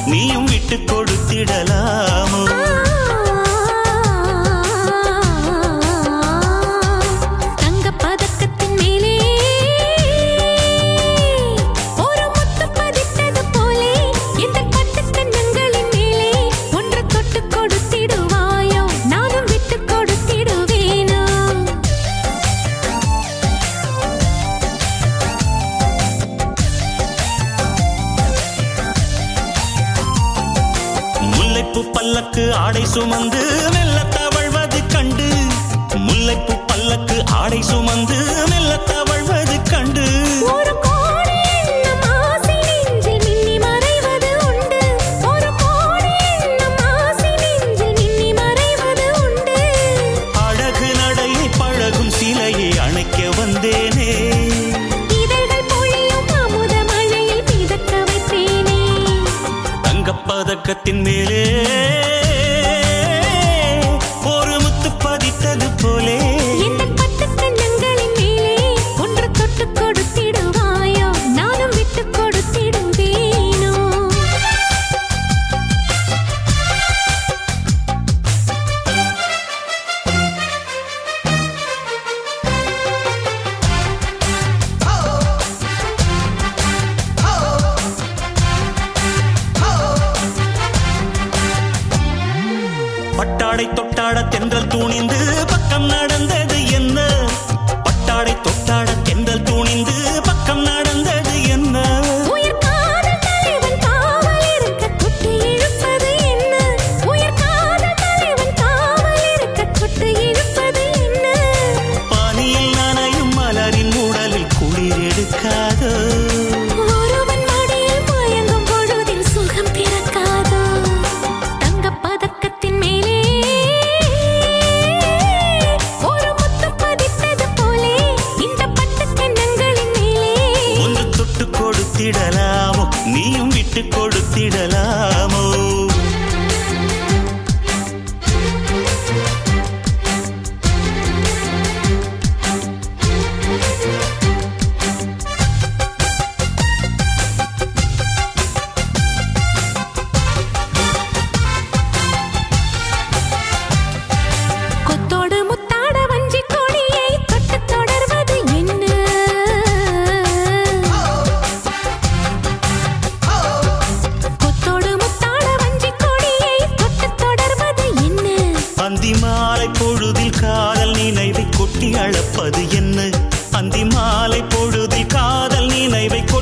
நீயும் விட்டு கொடுத்திடலாமோ தங்கப் பதக்கத்தின் மேலே ஒரு முத்து பதித்தது போலே இந்த பட்டுக் கன்னங்களின் மேலே ஒன்று தொட்டுக் கொடுத்திடுவாயோ நானும் விட்டுக் கொடுத்திடுவேனோ முல்லைப்பூ பல்லக்கு ஆடை சுமந்து மெல்ல தவழ்வது கண்டு முல்லைப்பூ பல்லக்கு ஆடை சுமந்து மெல்ல தவழ்வது கண்டு ஒரு கோடி எண்ணம் ஆசை நெஞ்சில் மின்னி மறைவது உண்டு ஒரு கோடி எண்ணம் ஆசை நெஞ்சில் மின்னி மறைவது உண்டு அழகு நடையை பழகும் சிலையை அணைக்க வந்தேனே இதழ்கள் பொழியும் அமுத மழையில் மிதக்க வைப்பேனே தங்கப்பதக்கத்தின் மேலே ஒரு முத்து பதித்தது போலே இந்த பட்டுக் கன்னங்களின் மேலே ஒன்று தொட்டுக் கொடுத்திடுவாயோ நானும் விட்டுக் கொடுத்திடுவேனோ பட்டாடை தொட்டாட தென்றல் தூணிந்து பக்கம் நடந்தது என்ன பட்டாடை தொட்டாட தென்றல் தூணிந்து பக்கம் நடந்தது என்ன உயிர் காதல் தலைவன் காவல் இருக்க குட்டி இழுப்பது என்ன உயிர் காதல் தலைவன் காவல் இருக்க குட்டி இழுப்பது என்ன பனியில் நனையும் மலரின் உடலில் குளிர் எடுக்காதோ ஒருவன் மடியில் மயங்கும் பொழுதில் சுகம் பிறக்காதோ தங்கப் பதக்கத்தின் மேலே ஒரு முத்து பதித்தது போலே இந்த பட்டுக் கன்னங்களின் மேலே ஒன்று தொட்டு கொடுத்திடலாமோ நீயும் விட்டு கொடுத்திடலாமோ கொத்தோடு முத்தாட வஞ்சி கொடியை தொட்டு தொடர்வது என்ன கொத்தோடு முத்தாட வஞ்சி கொடியை தொட்டு தொடர்வது என்ன அந்தி மாலை பொழுதில் காதல் நினைவை கொட்டி அளப்பது என்ன அந்தி மாலை பொழுதில் காதல் நினைவை